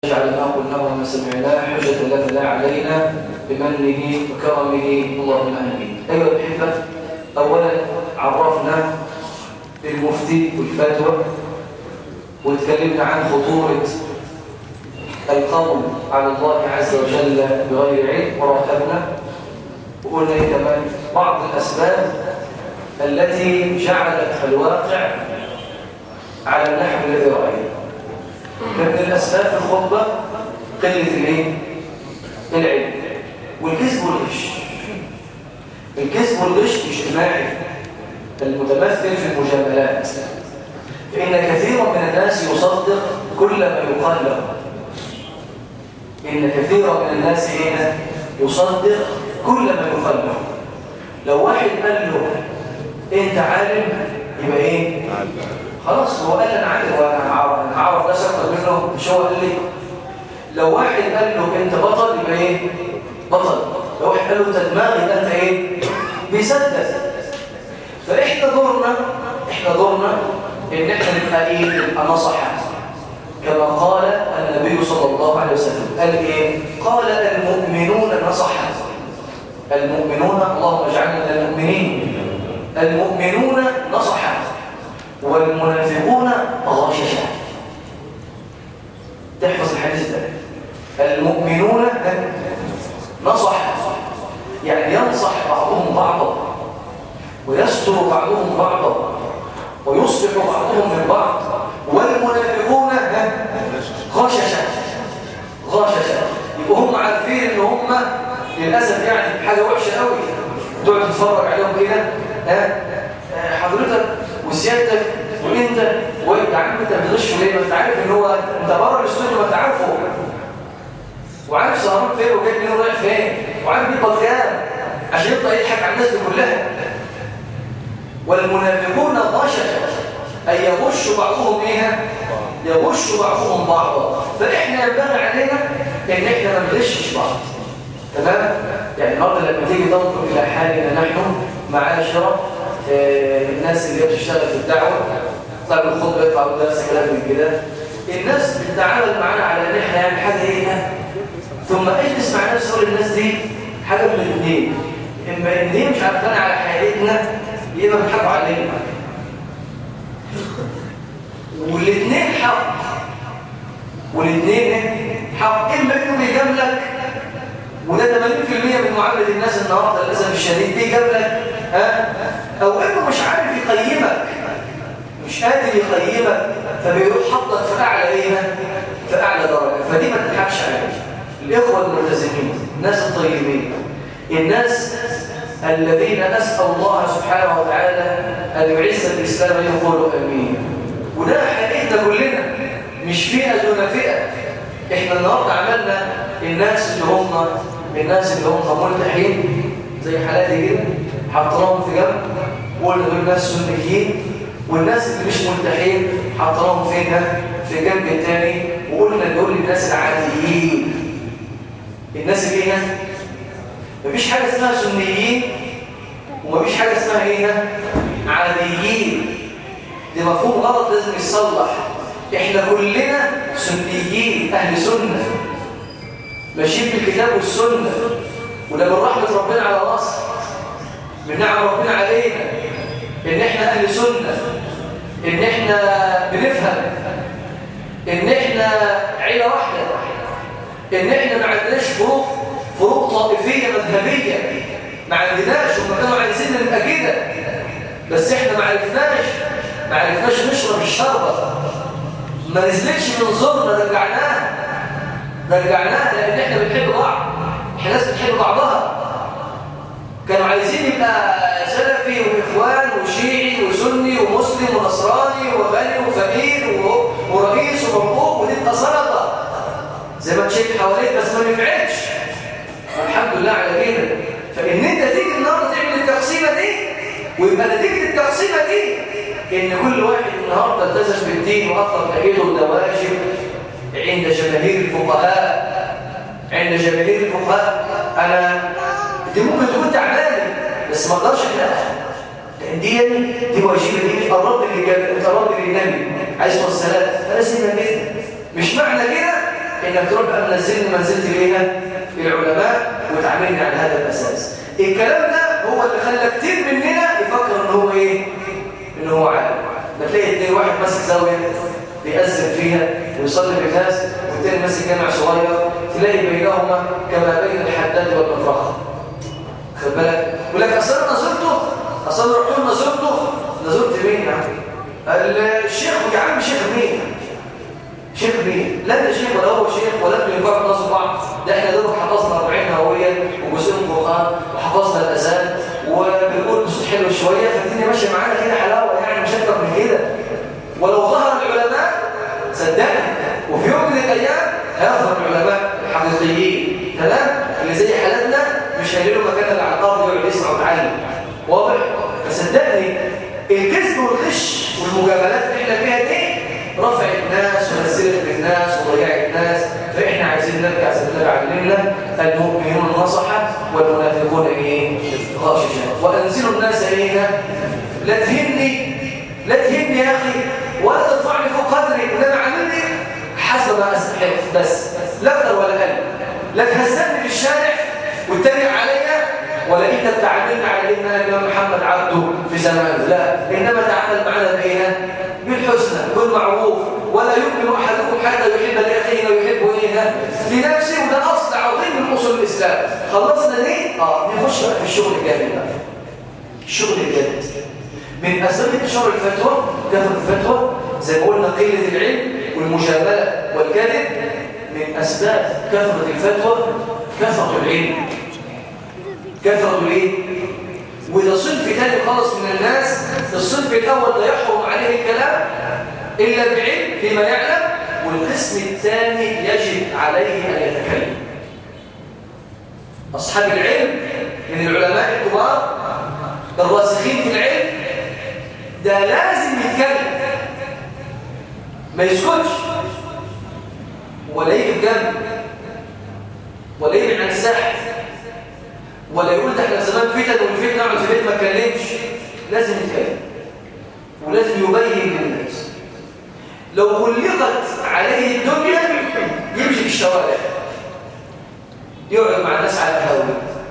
اجعل ما قلناه وما سمعناه حجة لنا لا علينا بمنه وكرمه اللهم امين ايها الاحبه اولا عرفنا المفتي والفتوى واتكلمنا عن خطوره القول على الله عز وجل بغير علم وراتبنا وقلنا إيه كمان بعض الاسباب التي جعلت الواقع على النحو الذي راينا من الأسباب في الخطبة قلة الايه؟ العلم والكذب والغش الكذب والغش اجتماعي المتمثل في المجاملات فإن كثيرا من الناس يصدق كل ما يقال له إن كثيرا من الناس هنا يصدق كل ما يقال له لو واحد قال له انت عالم يبقى ايه خلاص هو قال انا عارف وانا هعرف هعرف ناس اكتر منه مش هو قال لي لو واحد قال له انت بطل يبقى ايه بطل لو واحد قال له انت دماغ يبقى انت ايه بيصدق فاحنا دورنا احنا دورنا ان احنا نبقى ايه نبقى نصحة كما قال النبي صلى الله عليه وسلم قال ايه قال المؤمنون نصحة المؤمنون اللهم اجعلنا من المؤمنين المؤمنون نصحة والمنافقون غاششة تحفظ الحديث ده المؤمنون نصح يعني ينصح بعضهم بعضا ويستر بعضهم بعضا ويصلح بعضهم من بعض والمنافقون غاششة غاششة يبقوا هم عارفين ان هم للاسف يعني حاجه وحشه قوي تقعد تتفرج عليهم كده ها حضرتك وسيادتك وانت وانت عم انت بتغش ليه ما انت عارف ان هو انت بره الاستوديو ما انت عارفه وعارف سهران فين وجاي منين ورايح فين وعارف بيقبض كام عشان يبقى يضحك على الناس دي كلها والمنافقون غششة أي يغش بعضهم إيه؟ يغش بعضهم بعضا فإحنا ينبغي علينا إن إحنا ما نغشش بعض تمام؟ يعني النهارده لما تيجي تنظر إلى حالنا نحن معاشرة آه الناس اللي بتشتغل في الدعوة طلب الخطبة يطلع درس كلام من كده الناس بتتعامل معانا على إن إحنا يعني حاجة إيه؟ ثم اجلس مع نفسي اقول للناس دي حاجة من الاثنين إما إن دي مش عارفين على حالتنا يبقى بيضحكوا علينا والاثنين حق والاثنين حق اما انه بيجاملك وده 80% من معامله الناس النهارده للاسف الشديد بيجاملك ها او انه مش عارف يقيمك مش قادر يقيمك فبيروح حطك في اعلى ايه في اعلى درجه فدي ما تضحكش عليها الاخوه الملتزمين الناس الطيبين الناس الذين نسأل الله سبحانه وتعالى أن يعز الإسلام يقولوا أمين وده حقيقتنا كلنا مش فئة دون فئة إحنا النهاردة عملنا الناس اللي هم الناس اللي هم ملتحين زي حالاتي كده حطيناهم في جنب وقلنا دول ناس سنيين والناس اللي مش ملتحين حطيناهم فين في جنب التاني وقلنا دول الناس العاديين الناس اللي هنا مفيش حاجة اسمها سنيين ومفيش حاجة اسمها ايه عاديين دي مفهوم غلط لازم يتصلح احنا كلنا سنيين اهل سنة ماشيين بالكتاب والسنة وده من رحمة ربنا على مصر من نعم ربنا علينا ان احنا اهل سنة ان احنا بنفهم ان احنا عيلة واحدة ان احنا ما عندناش فروق فروق طائفية مذهبية ما عندناش هم كانوا عايزين نبقى كده بس احنا ما عرفناش ما عرفناش نشرب الشربة ما نزلتش من زورنا رجعناها رجعناها لان احنا بنحب بعض احنا ناس بتحب بعضها كانوا عايزين يبقى سلفي واخوان وشيعي وسني ومسلم ونصراني وغني وفقير ورئيس ومرقوب وتبقى سلطه زي ما شايف حواليك بس ما نفعتش الحمد لله على كده فان انت تيجي النهارده تعمل التقسيمه دي ويبقى نتيجه التقسيمه دي ان كل واحد النهارده التزم بالدين واطلق ايده ده واجب عند جماهير الفقهاء عند جماهير الفقهاء انا دي ممكن تكون تعبان بس ما اقدرش احلها لان دي دي واجبه دي قربت للنبي قربت للنبي عليه الصلاه والسلام انا سيبها كده مش معنى كده انك تروح بقى منزلني منزلتي ليها العلماء وتعاملني على هذا الاساس الكلام ده هو اللي خلى كتير مننا يفكر ان هو ايه ان هو عالم بتلاقي اتنين واحد ماسك زاويه بيأذن فيها ويصلي بالناس والتاني ماسك جامع صغير تلاقي بينهما كما بين الحداد والمفرخ خد بالك يقول لك اصل انا زرته اصل رحت له زرته زرت مين يا عم الشيخ يا عم شيخ مين شيخ مين لا انت شيخ ولا هو شيخ ولا انتوا ينفعوا تنظموا بعض ده احنا دول حفظنا 40 هويه وجزء من القران وحفظنا الاذان وبنقول بصوت حلو شويه فالدنيا ماشيه معانا كده حلاوه يعني مش اكتر من كده ولو ظهر العلماء صدقني وفي يوم من الايام هيظهر العلماء الحقيقيين تمام اللي زي حالتنا مش هيلاقوا مكان اللي على الارض يقعد يسمع ويتعلم واضح فصدقني الكذب والغش والمجاملات اللي احنا فيها دي رفعت الناس ونزلت الناس وضيعت الناس فاحنا عايزين نرجع زي ما علمنا المؤمنون نصحا والمنافقون ايه غاششا وانزلوا الناس الينا لا تهمني لا تهمني يا اخي ولا ترفعني فوق قدري انما عاملني حسب ما استحق بس لا اكثر ولا اقل لا تهزمني في الشارع وتتريق عليا ولا انت بتعاملنا على ان الامام محمد عبده في زمان لا انما تعامل معنا بايه بالحسنى بالمعروف ولا يؤمن احدكم حتى يحب لاخيه ويحب ايه لنفسه وده اصل عظيم من اصول الاسلام خلصنا دي اه نخش بقى في الشغل الجامد بقى الشغل الجامد من اسباب انتشار الفتوى كثره الفتوى زي ما قلنا قله العلم والمجامله والكذب من اسباب كثره الفتوى كثره العلم كثره الايه وده صنف تاني خالص من الناس الصنف الاول لا يحرم عليه الكلام الا بعلم فيما يعلم والقسم الثاني يجب عليه ان يتكلم اصحاب العلم من العلماء الكبار الراسخين في العلم ده لازم يتكلم ما يسكتش ولا يجي جنب ولا يجي عن الساحه ولا يقول ده احنا في زمان فتن والفتنه اقعد في البيت ما اتكلمش لازم يتكلم ولازم يبين للناس لو غلقت عليه الدنيا يمشي في الشوارع يقعد مع الناس على القهوه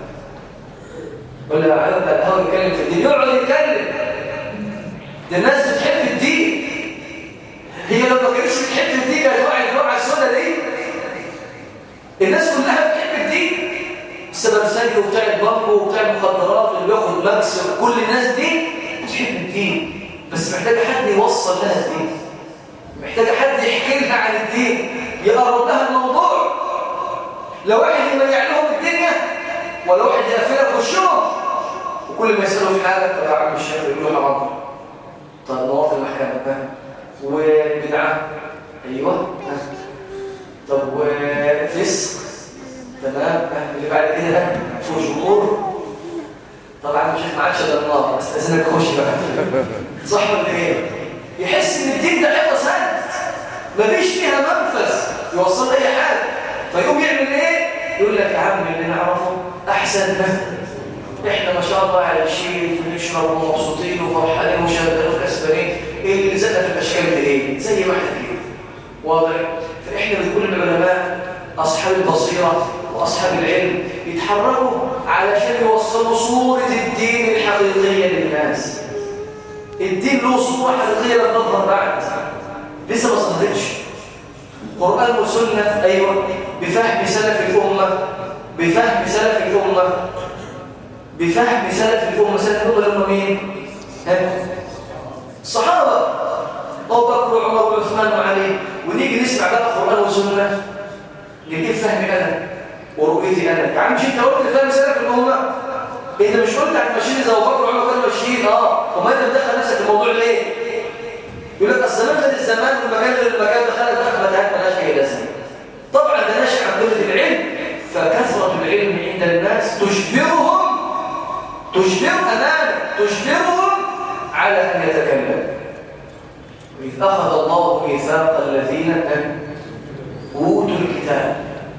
ولا على القهوه يتكلم في الدين يقعد يتكلم ده الناس بتحب الدين هي لو ما كانتش بتحب الدين كانت وقعت الوقعه السوداء دي الناس كلها بتحب الدين السبب سجل وبتاع البنك وبتاع المخدرات واللي بياخد مكس كل الناس دي بتحب الدين بس محتاجه حد يوصل لها الدين محتاجه حد يحكي لها عن الدين يقرب لها الموضوع لو واحد يميع لهم الدنيا ولا واحد يقفلها في وشهم وكل ما يسالوا في حاجه طب يا عم الشيخ يقولوا له حاضر طب مواطن المحكمه وبدعه ايوه طب وفسق تمام اللي بعد كده فجور طبعا مش ما عادش الا النار استاذنك خش بقى صح ولا ايه يحس ان الدين ده حته سد مفيش فيها منفذ يوصل اي حاجه فيقوم يعمل ايه يقول لك يا عم اللي نعرفه احسن احنا ما شاء الله عايشين بنشرب ومبسوطين وفرحانين وشغالين وكسبانين ايه اللي زلنا في الاشكال دي ايه زي ما احنا كده واضح فاحنا بنقول للعلماء اصحاب البصيره واصحاب العلم يتحركوا علشان يوصلوا صوره الدين الحقيقيه للناس الدين له صوره حقيقيه لم تظهر بعد لسه ما ظهرتش قران وسنه ايوه بفهم سلف الامه بفهم سلف الامه بفهم سلف الامه سلف الامه اللي هم مين الصحابه ابو بكر وعمر وعثمان وعلي ونيجي نسمع بقى قران وسنه نجيب فهمي انا ورؤيتي انا يا عم مش انت قلت فهم سلف الامه انت مش قلت هتمشيني زي ابو بكر وعمر كانوا ماشيين اه طب ما انت مدخل نفسك في الموضوع ليه يقول لك الزمان غير الزمان والمكان غير المكان دخلت دخل متاهات مالهاش اي لازمه طبعا ده ناشئ عن قله العلم فكثره العلم عند الناس تجبرهم تجبر امانه تجبرهم على ان يتكلموا إذ أخذ الله ميثاق الذين أوتوا الكتاب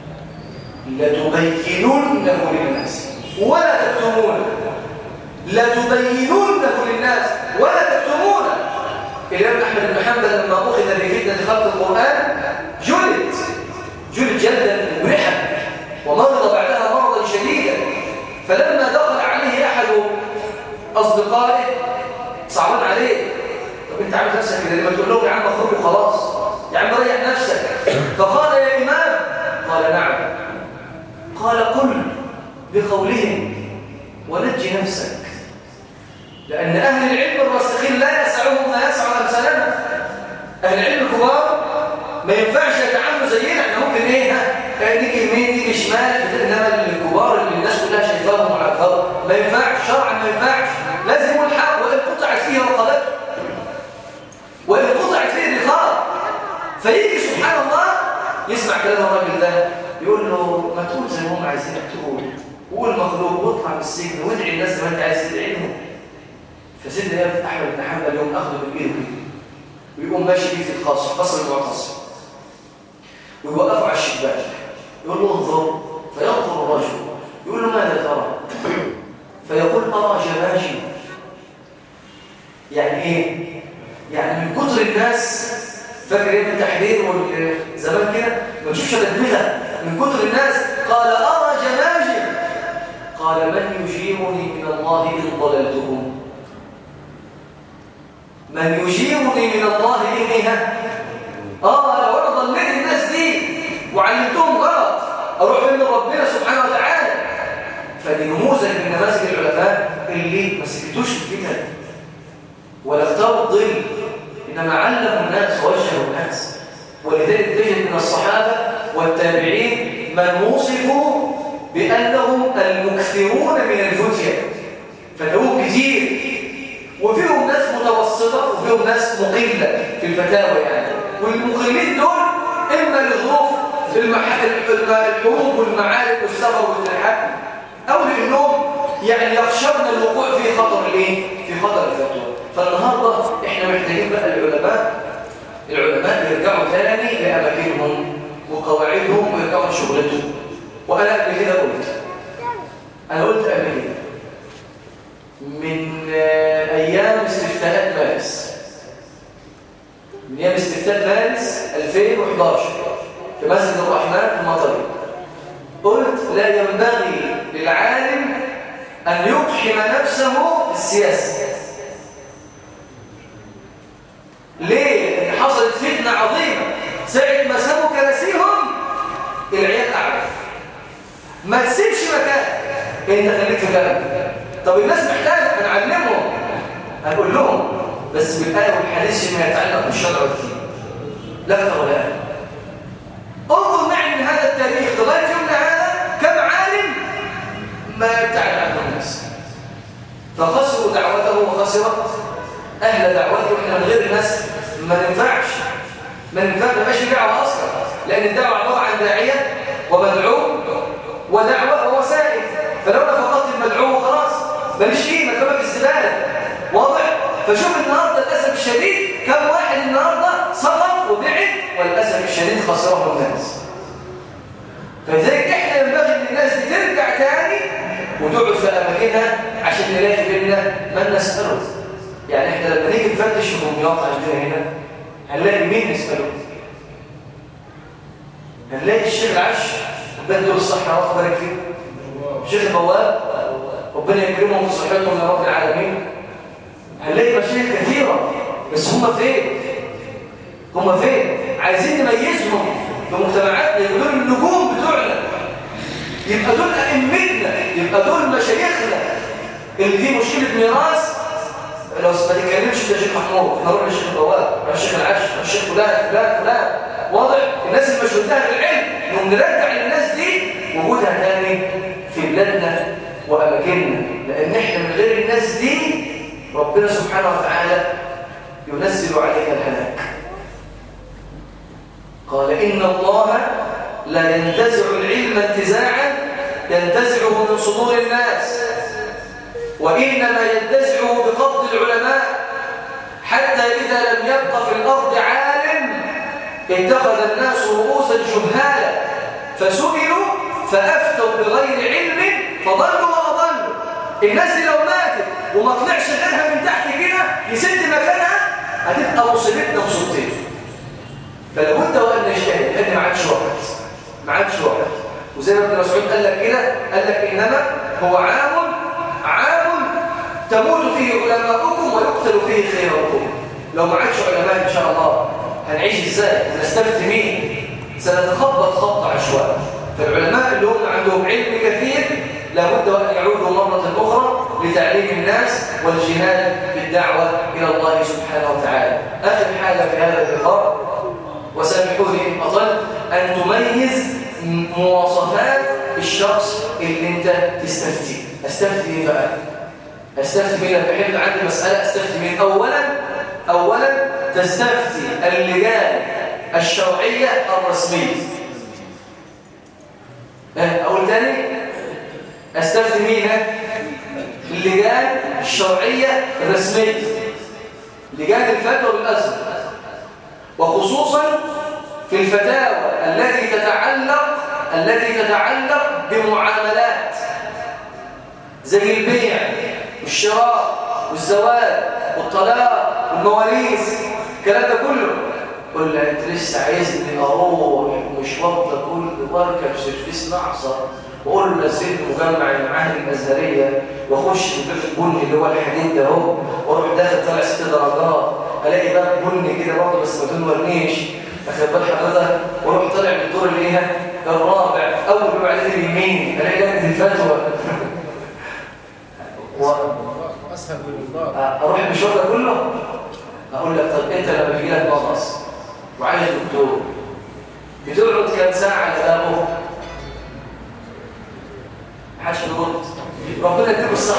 لتبيننه للناس ولا تكتمونه لتبيننه للناس ولا تكتمونه الإمام أحمد بن حنبل لما أخذ في فتنة خلق القرآن جلد جلد جلدا مرحا ومرض بعدها مرضا شديدا فلما دخل عليه أحد أصدقائه صعبان عليه طب انت عامل نفسك كده لما تقول لهم يا عم اخرج وخلاص يا عم ريح نفسك فقال يا إمام قال نعم قال قل بقولهم ونجي نفسك لأن أهل العلم الراسخين لا يسعهم ما يسع أمثالنا أهل العلم الكبار ما ينفعش يتعاملوا زينا احنا ممكن ايه ها نيجي يمين نيجي شمال انما الكبار اللي الناس كلها شايفاهم وعارفاهم ما ينفعش شرعا ما ينفعش لازم يقول الحق وان قطعت فيه رقبته وان قطعت فيه الرقاب فيجي سبحان الله يسمع كلام الراجل ده يقول له ما تقول زي ما هم عايزينك تقول قول مخلوق واطلع من السجن وادعي الناس زي ما انت عايز تدعي لهم فسيدنا احمد بن حنبل يوم اخذه من ايده كده ويقوم ماشي بيه في القصر قصر المعتصم ويوقفه على الشباك يقول له انظر فينظر الرجل يقول له ماذا ترى فيقول ارى جماجم يعني ايه يعني من كتر الناس فاكر ايه التحرير والزمان كده ما تشوفش الدماغ من كتر الناس قال ارى جماجم قال من يجيرني من الله ان ضللتهم من يجيرني من الله إنها آه لو أنا ضليت الناس دي وعلمتهم غلط أروح من ربنا سبحانه وتعالى فدي نموذج من نماذج العلماء اللي ما سكتوش الفتن ولا اختاروا الظل إنما علموا الناس ووجهوا الناس ولذلك تجد من الصحابة والتابعين من وصفوا بأنهم المكثرون من الفتية فتقول كتير وفيهم ناس متوسطة وفيهم ناس مقلة في الفتاوى يعني والمقلين دول إما لظروف الحروب والمعارك والسفر والترحاب أو لأنهم يعني يخشون الوقوع في خطر الايه؟ في خطر الفتوى فالنهاردة احنا محتاجين بقى العلماء العلماء يرجعوا تاني لأماكنهم وقواعدهم ويرجعوا لشغلتهم وأنا قبل كده قلت أنا قلت قبل كده من أيام استفتاءات مارس من أيام استفتاء مارس 2011 في مسجد الرحمن في المطري قلت لا ينبغي للعالم أن يقحم نفسه في السياسة ليه؟ لأن حصلت فتنة عظيمة ساعة ما سابوا كراسيهم العيال أعرف ما تسيبش مكان انت خليك في جنب طب الناس محتاجة هنعلمهم هنقول لهم بس بالآية والحديث فيما يتعلق بالشرع والدين لا أكثر ولا أقل انظر معي من هذا التاريخ لغاية يومنا هذا كم عالم ما يبتعد عنه الناس فخسروا دعوته وخسر أهل دعوته وإحنا من غير الناس ما ننفعش ما ننفعش ما في دعوة أصلا لأن الدعوة عبارة عن داعية ومدعو ودعوة ووسائل فلو أنا فقدت المدعو خلاص ماليش قيمة كما في الزبالة واضح؟ فشوف النهاردة للأسف الشديد كم واحد النهاردة سقط وبعد وللأسف الشديد خسره الناس فلذلك احنا ينبغي ان الناس دي ترجع تاني وتقعد في اماكنها عشان نلاقي بينا من نساله يعني احنا لما نيجي نفتش في دمياط عندنا هنا هنلاقي مين نساله هنلاقي الشيخ العش ربنا يديله الصحه الله يبارك فيه الشيخ البواب ربنا يكرمهم في صحتهم يا رب العالمين هنلاقي مشايخ كثيره بس هم فين هم فين عايزين نميزهم في مجتمعاتنا يبقى دول النجوم بتوعنا يبقى دول ائمتنا يبقى دول مشايخنا اللي فيه مشكله ميراث لو ما تتكلمش انت شيخ محمود نروح للشيخ البواب الشيخ العش الشيخ فلان فلان فلان واضح الناس اللي مش لها العلم انهم نرجع للناس دي وجودها تاني في بلادنا واماكننا لان احنا من غير الناس دي ربنا سبحانه وتعالى ينزل علينا الهلاك قال إن الله لا ينتزع العلم انتزاعا ينتزعه من صدور الناس وإنما ينتزعه بقبض العلماء حتى إذا لم يبق في الأرض عالم اتخذ الناس رؤوسا جهالا فسئلوا فأفتوا بغير علم فضلوا وأضلوا الناس دي لو ماتت وما طلعش غيرها من تحت كده يسد مكانها هتبقى مصيبتنا مصيبتين فلابد وان نجتهد لان ما عادش وقت ما عادش وقت وزي ما ابن مسعود قال لك كده قال لك انما هو عام عام تموت فيه علماؤكم ويقتل فيه خيركم لو ما عادش علماء ان شاء الله هنعيش ازاي هنستفد مين سنتخبط خط عشوائي فالعلماء اللي هم عندهم علم كثير لابد أن يعودوا مرة أخرى لتعليم الناس والجهاد بالدعوة إلى الله سبحانه وتعالى آخر حاجة في هذا اللقاء وسامحوني إن أطل أن تميز مواصفات الشخص اللي أنت تستفتي استفتي مين بقى؟ استفتي مين لما بحب عندي مسألة استفتي مين أولا أولا تستفتي اللجان الشرعية الرسمية أقول تاني استفتي مين اللجان الشرعية الرسمية لجان الفتوى بالأزهر وخصوصا في الفتاوى التي تتعلق التي تتعلق بمعاملات زي البيع والشراء والزواج والطلاق والمواريث الكلام ده كله قل له انت لسه عايزني اروح مشوار ده كله واركب سيرفيس معصر واقول له نزلت مجمع المعاهد الازهريه واخش الباب البني اللي هو الحديد ده اهو واروح داخل طالع ست درجات الاقي باب بني كده برضه بس بدون ورنيش اخد بال حضرتك واروح طالع من الدور اللي هي الرابع اول ما بعد اليمين الاقي لجنه الفتوى و... اسهل من الله اروح المشوار ده كله اقول لك طب انت لما بيجي لك مغص وعايز دكتور بتقعد كام ساعه على بابه محدش بيرد ربنا يديله الصحه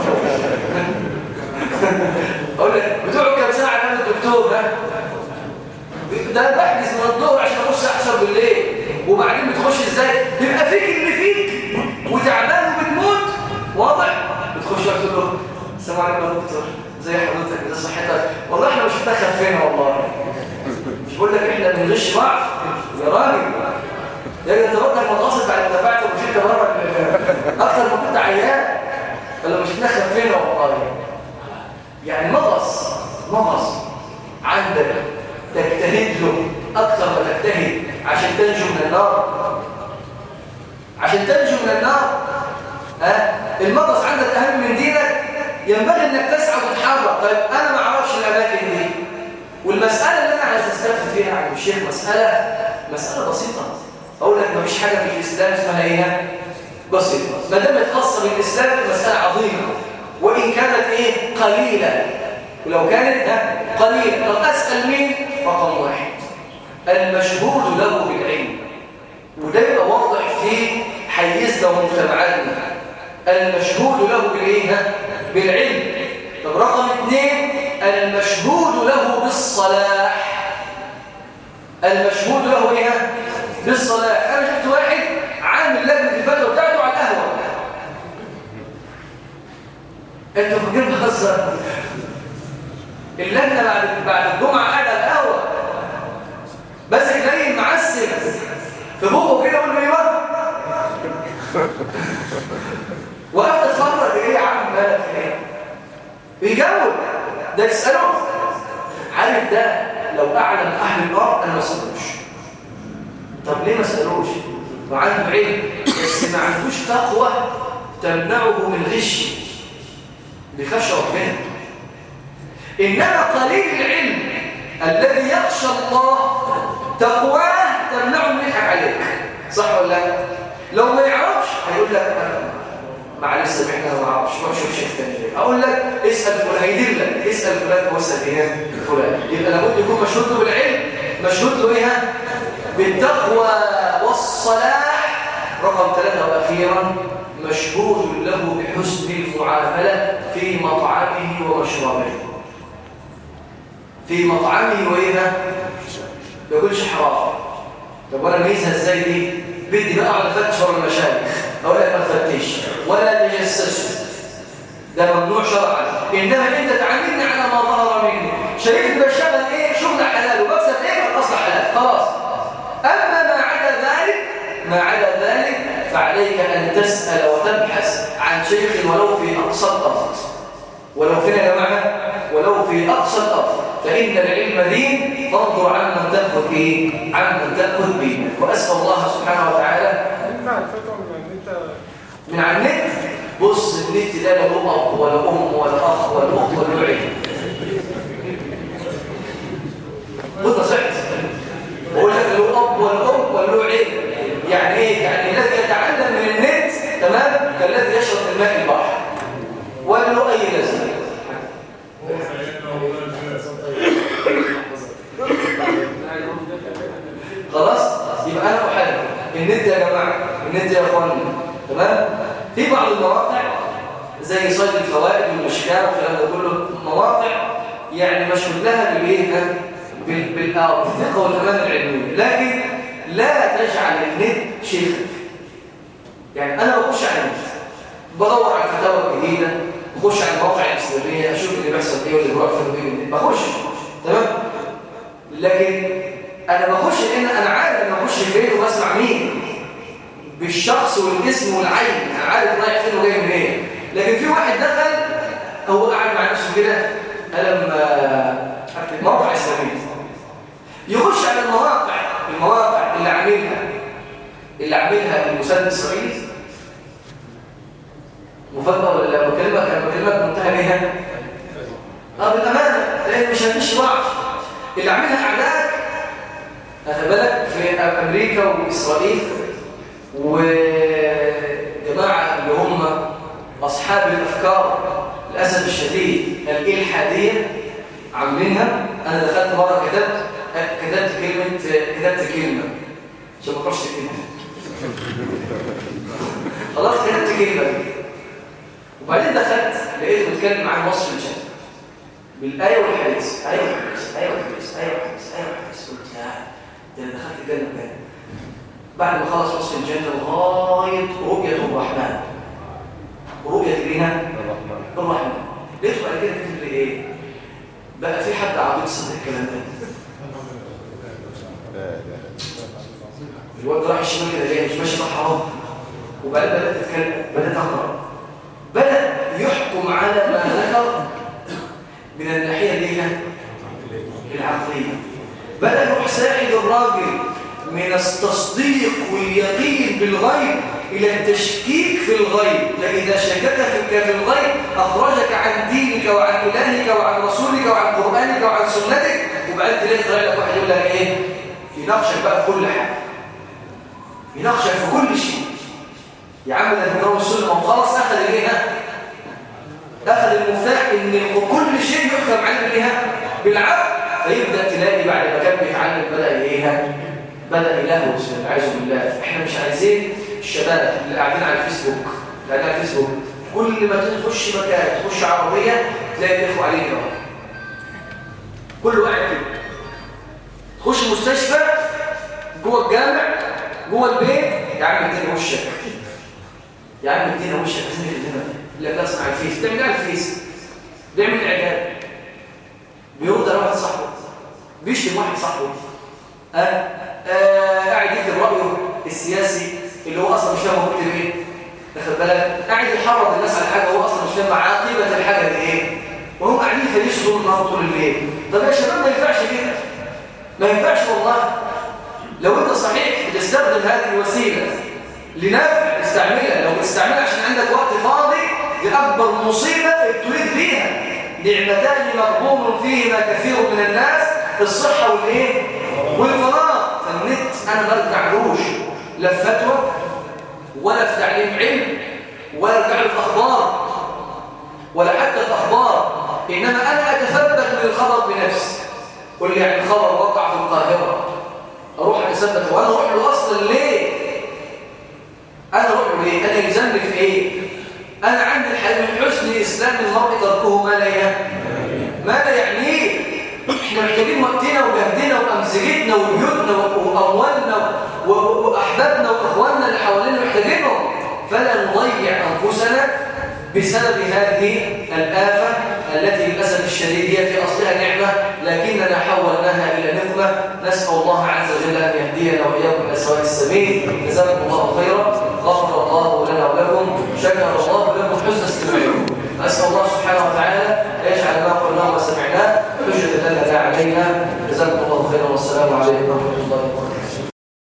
اقول لك بتقعد كام ساعه على باب الدكتور ها ده بحجز من الظهر عشان اخش الساعه 10 بالليل وبعدين بتخش ازاي بيبقى فيك اللي فيك وتعبان وبتموت واضح بتخش تقول له السلام عليكم يا دكتور زي حضرتك ازي صحتك والله احنا مش شفناك خفينا والله مش بقول لك احنا بنغش بعض يا راجل يا انت برضك متواصل بعد ما دفعت ومشيت بره اكتر ما كنت عيان ولا مش شفناك خفينا والله يعني مغص مغص عندك تجتهد له اكتر ما تجتهد عشان تنجو من النار عشان تنجو من النار ها المغص عندك اهم من دينك ينبغي انك تسعى وتتحرك طيب انا ما اعرفش الاماكن دي والمساله اللي انا عايز استفهم فيها عن الشيخ مساله مساله بسيطه اقول لك مفيش حاجه في الاسلام اسمها ايه بسيطه ما دامت خاصه بالاسلام المساله عظيمه وان كانت ايه قليله ولو كانت ها قليله طب اسال مين رقم واحد المشهود له بالعلم وده يبقى واضح في حيزنا ومجتمعاتنا المشهود له بالايه ها بالعلم طب رقم اثنين المشهود له بالصلاح المشهود له ايه بالصلاح انا شفت واحد عامل لجنه الفتوى بتاعته على القهوه انتوا فاكرين بهزر اللجنه بعد بعد الجمعه قاعده على القهوه ماسك نايم معسل في بوقه كده يقول له ايوه وقفت اتفرج ايه يا عم مالك ايه بيجاوب ده يساله عارف ده لو اعلم اهل النار انا ما اسالوش طب ليه ما اسالوش وعنده علم بس ما عندوش تقوى تمنعه من غش بيخافش ربنا انما قليل العلم الذي يخشى الله تقواه تمنعه من يضحك عليك صح ولا لا لو ما يعرفش هيقول لك انا معلش سامحني انا ما اعرفش روح شوف شيخ تاني اقول لك اسال فلان هيدلك اسال فلان واسال ايه فلان يبقى لابد يكون مشهود له بالعلم مشهود له ايه بالتقوى والصلاح رقم ثلاثة واخيرا مشهود له بحسن المعامله في مطعمه ومشربه في مطعمه وايه ما يقولش حرام طب وانا ميزها ازاي دي بدي بقى اقعد افتش ورا المشايخ اقول لك ما تفتش ولا تجسسوا ده ممنوع شرعا انما انت تعاملني على ما ظهر مني شايفني بشتغل ايه شغل حلال وبكسب ايه الاصل حلال خلاص اما ما عدا ذلك ما عدا ذلك فعليك ان تسال وتبحث عن شيخ ولو في اقصى الارض ولو فين يا جماعه ولو في اقصى الارض فإن العلم دين فانظر عمن تأخذ إيه؟ عمن تأخذ دينك وأسأل الله سبحانه وتعالى ينفع الفتوى من ان انت من على النت بص النت ده لا له اب ولا ام ولا اخ ولا اخت ولا عيل وانت صحت بقول لك له اب ولا ام ولا له عيل يعني ايه يعني الذي يتعلم من النت تمام كالذي يشرب من ماء البحر ولا له اي لازمه خلاص يبقى انا احلل النت يا جماعه النت يا اخوانا تمام في بعض المواقع زي صيد الفوائد والمشكاه والكلام ده كله مواقع يعني مشهود لها بالايه بال- بال- آه، بالثقه والامان العلميه لكن لا تجعل النت شيخك يعني انا بخش على النت بدور على الفتاوى الجديده بخش على المواقع الاسلاميه اشوف اللي بيحصل ايه واللي بيروح فين وين بخش تمام لكن انا بخش لان انا عارف انا بخش فين وبسمع مين بالشخص والاسم والعين انا عارف رايح فين وجاي منين لكن في واحد دخل هو قاعد مع نفسه كده قلم آه، اكتب موقع اسلامي يخش على المواقع المواقع اللي عاملها اللي عاملها المسلم الاسرائيلي مفاجاه ولا لا بكلمك انا بكلمك بمنتهى بيها اه بالامانه لان مش هنمشي بعض اللي عاملها اعدائك خد بالك في امريكا واسرائيل وجماعه اللي هم اصحاب الافكار للاسف الشديد الالحاديه عاملينها انا دخلت مره كتبت كتبت كلمه كتبت كلمه عشان ما اقراش الكلمه خلاص كتبت كلمه وبعدين دخلت لقيته بيتكلم عن وصف الجنه بالايه والحديث ايوه الحديث ايوه الحديث ايوه الحديث ايوه الحديث قلت يا ده انا دخلت الجنه بجد بعد ما خلص وصف الجنه لغايه رؤيه الرحمن رؤيه لينا الرحمن الرحمن لقيته بعد كده كتب لي ايه بقى في حد عبيط صدق الكلام ده لا لا الواد راح الشمال كده جاي مش ماشي صح اهو وبعدين بدات اتكلم بدات اقرا بدا يحكم على ما ذكر من الناحيه اللي هي العقليه بدا يروح ساعد الراجل من التصديق واليقين بالغيب الى التشكيك في الغيب فاذا شكك فيك في الغيب اخرجك عن دينك وعن الهك وعن رسولك وعن قرانك وعن سنتك وبعدين تلاقي طلع لك واحد يقول لك ايه يناقشك بقى في كل حاجه يناقشك في كل شيء يا عم ده الكتاب والسنه ما هو خلاص اخذ الايه ها؟ اخذ المفتاح ان كل شيء يحكم عليه بها بالعقل فيبدا تلاقي بعد ما كان بيتعلم بدا ايه ها؟ بدا يلهو والعياذ بالله احنا مش عايزين الشباب اللي قاعدين على الفيسبوك اللي قاعدين على الفيسبوك كل ما تخش مكان تخش عربيه تلاقي بيخوا عليك يا رب كل واحد كده تخش مستشفى جوه الجامع جوه البيت يا عم ادينا وشك يا عم ادينا وشك عايزين نخدمك لا لا اسمع الفيس تعمل ايه على الفيس بيعمل اعجاب بيرد على واحد صاحبه بيشتم واحد صاحبه أه؟ أه قاعد يكتب رايه السياسي اللي هو اصلا مش فاهم هو بيكتب ايه واخد بالك قاعد يحرض الناس على حاجه هو اصلا مش فاهم عاقبه الحاجه دي ايه وهم قاعدين يفلشوا طول النهار طول الليل طب يا شباب ما ينفعش كده ما ينفعش والله لو انت صحيح بتستخدم هذه الوسيله لنفع استعملها لو بتستعملها عشان عندك وقت فاضي دي اكبر مصيبه ابتليت بيها نعمتان مغبون فيهما كثير من الناس الصحه والايه والفراغ فالنت انا ما ارجعلوش لا في فتوى ولا في تعليم علم ولا ارجع له في اخبار ولا حتى في اخبار انما انا اتثبت من الخبر بنفسي قل لي يعني الخبر وقع في القاهره اروح اثبت وانا اروح له اصلا ليه انا اروح له ليه انا يلزمني في ايه انا عندي الحل من حسن اسلام المرء تركه ما لا يعنيه ما لا يعنيه احنا محتاجين وقتنا وجهدنا وامزجتنا وبيوتنا واموالنا و- و- واحبابنا واخواننا اللي حوالينا محتاجينهم فلا نضيع انفسنا بسبب هذه الآفة التي للأسف الشديد هي في أصلها نعمة لكننا حولناها إلى نقمة نسأل الله عز وجل أن يهدينا وإياكم إلى سواء السبيل جزاكم الله خيرا غفر الله لنا ولكم شكر الله لكم حسن استماعكم نسأل الله سبحانه وتعالى أن يجعل ما قلناه وسمعناه حجة لنا لا علينا جزاكم الله خيرا والسلام عليكم ورحمة الله وبركاته